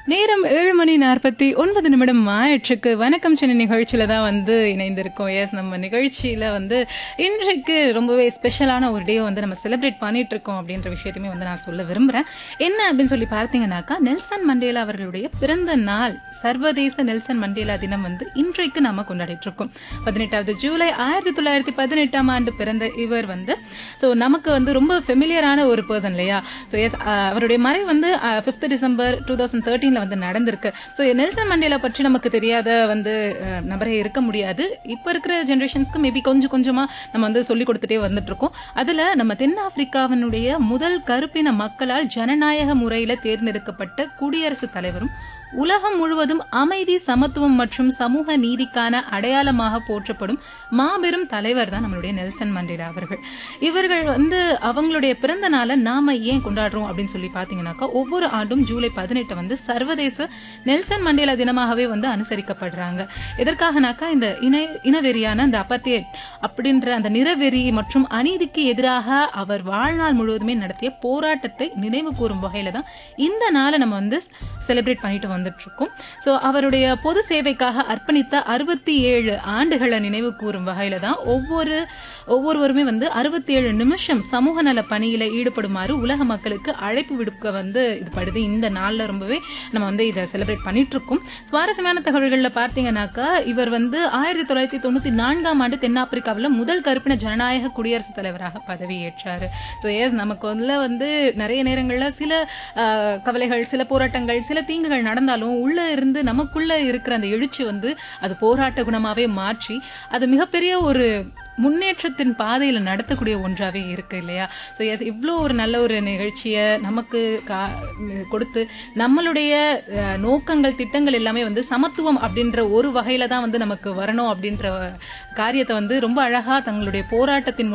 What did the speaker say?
நேரம் ஏழு மணி நாற்பத்தி ஒன்பது நிமிடம் ஆயிற்றுக்கு வணக்கம் சென்னை நிகழ்ச்சியில் தான் வந்து இணைந்திருக்கோம் எஸ் நம்ம நிகழ்ச்சியில் வந்து இன்றைக்கு ரொம்பவே ஸ்பெஷலான ஒரு டே வந்து நம்ம செலிப்ரேட் பண்ணிட்டு இருக்கோம் அப்படின்ற விஷயத்தையுமே வந்து நான் சொல்ல விரும்புகிறேன் என்ன அப்படின்னு சொல்லி பார்த்தீங்கன்னாக்கா நெல்சன் மண்டேலா அவர்களுடைய பிறந்த நாள் சர்வதேச நெல்சன் மண்டேலா தினம் வந்து இன்றைக்கு நாம கொண்டாடிட்டு இருக்கோம் பதினெட்டாவது ஜூலை ஆயிரத்தி தொள்ளாயிரத்தி பதினெட்டாம் ஆண்டு பிறந்த இவர் வந்து ஸோ நமக்கு வந்து ரொம்ப ஃபெமிலியரான ஒரு பர்சன் இல்லையா ஸோ எஸ் அவருடைய மறைவு வந்து ஃபிஃப்த் டிசம்பர் டூ தௌசண்ட் தேர்ட்டீனில் வந்து நடந்திருக்கு ஸோ நெல்சன் மண்டேலா பற்றி நமக்கு தெரியாத வந்து அஹ், நபரே இருக்க முடியாது இப்போ இருக்கிற ஜென்ரேஷன்ஸ்க்கு மேபி கொஞ்சம் கொஞ்சமாக நம்ம வந்து சொல்லி கொடுத்துட்டே வந்துட்டு இருக்கோம் அதில் நம்ம தென்னாப்பிரிக்காவினுடைய முதல் கருப்பின மக்களால் ஜனநாயக முறையில் தேர்ந்தெடுக்கப்பட்ட குடியரசுத் தலைவரும் உலகம் முழுவதும் அமைதி சமத்துவம் மற்றும் சமூக நீதிக்கான அடையாளமாக போற்றப்படும் மாபெரும் தலைவர் தான் நம்மளுடைய நெல்சன் மண்டேலா அவர்கள் இவர்கள் வந்து அவங்களுடைய பிறந்த நாளை நாம ஏன் கொண்டாடுறோம் அப்படின்னு சொல்லி பார்த்தீங்கன்னாக்கா ஒவ்வொரு ஆண்டும் ஜூலை பதினெட்டு வந்து சர்வதேச நெல்சன் மண்டேலா தினமாகவே வந்து அனுசரிக்கப்படுறாங்க எதற்காகனாக்கா இந்த இன இனவெறியான இந்த அப்பத்தியட் அப்படின்ற அந்த நிறவெறி மற்றும் அநீதிக்கு எதிராக அவர் வாழ்நாள் முழுவதுமே நடத்திய போராட்டத்தை நினைவு கூறும் வகையில தான் இந்த நாளை நம்ம வந்து செலிப்ரேட் பண்ணிட்டு வந்துட்டு இருக்கோம் ஸோ அவருடைய பொது சேவைக்காக அர்ப்பணித்த அறுபத்தி ஏழு ஆண்டுகளை நினைவு கூறும் வகையில தான் ஒவ்வொரு ஒவ்வொருவருமே வந்து அறுபத்தி ஏழு நிமிஷம் சமூக நல பணியில ஈடுபடுமாறு உலக மக்களுக்கு அழைப்பு விடுக்க வந்து இது படுது இந்த நாள்ல ரொம்பவே நம்ம வந்து இதை செலிப்ரேட் பண்ணிட்டு இருக்கோம் சுவாரஸ்யமான தகவல்கள்ல பார்த்தீங்கன்னாக்கா இவர் வந்து ஆயிரத்தி தொள்ளாயிரத்தி தொண்ணூத்தி நான்காம் ஆண்டு தென்னாப்பிரிக்காவில் முதல் கருப்பின ஜனநாயக குடியரசுத் தலைவராக பதவியேற்றாரு ஸோ எஸ் நமக்கு வந்து வந்து நிறைய நேரங்கள்ல சில ஆஹ், கவலைகள் சில போராட்டங்கள் சில தீங்குகள் நடந்தாலும் உள்ள இருந்து நமக்குள்ள இருக்கிற அந்த எழுச்சி வந்து அது போராட்ட குணமாவே மாற்றி அது மிகப்பெரிய ஒரு முன்னேற்றத்தின் பாதையில நடத்தக்கூடிய ஒன்றாவே இருக்கு இல்லையா ஸோ எஸ் இவ்வளோ ஒரு நல்ல ஒரு நிகழ்ச்சியை நமக்கு கா கொடுத்து நம்மளுடைய அஹ், நோக்கங்கள் திட்டங்கள் எல்லாமே வந்து சமத்துவம் அப்படின்ற ஒரு வகையில தான் வந்து நமக்கு வரணும் அப்படின்ற காரியத்தை வந்து ரொம்ப அழகா தங்களுடைய போராட்டத்தின் மூலம்